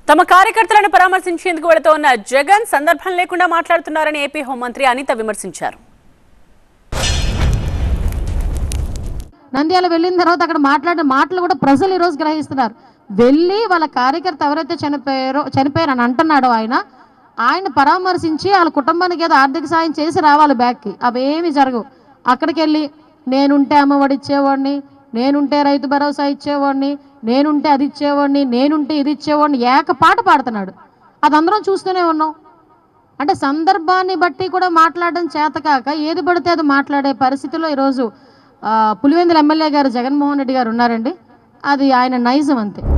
తమ కార్యకర్తలను పరామర్శించేందుకు వెళుతోన్న జగన్ సందర్భం లేకుండా మాట్లాడుతున్నారని ఏపీ హోంమంత్రి అనిత విమర్శించారు నంద్యాల వెళ్ళిన తర్వాత అక్కడ మాట్లాడిన మాటలు కూడా ప్రజలు ఈరోజు గ్రహిస్తున్నారు వెళ్ళి వాళ్ళ కార్యకర్త ఎవరైతే చనిపోయారో చనిపోయారని అంటున్నాడో ఆయన ఆయన పరామర్శించి వాళ్ళ కుటుంబానికి ఏదో ఆర్థిక సాయం చేసి రావాలి బ్యాక్కి అవేమి జరగవు అక్కడికి వెళ్ళి నేనుంటే అమ్మఒడి ఇచ్చేవాడిని నేనుంటే రైతు భరోసా ఇచ్చేవాడిని నేనుంటే అది ఇచ్చేవాడిని నేనుంటే ఇది ఇచ్చేవాడిని ఏక పాట పాడుతున్నాడు అది అందరం చూస్తూనే ఉన్నాం అంటే సందర్భాన్ని బట్టి కూడా మాట్లాడడం చేతకాక ఏది పడితే అది మాట్లాడే పరిస్థితిలో ఈరోజు ఆ, పులివెందుల ఎమ్మెల్యే గారు జగన్మోహన్ రెడ్డి గారు ఉన్నారండి అది ఆయన నైజం అంతే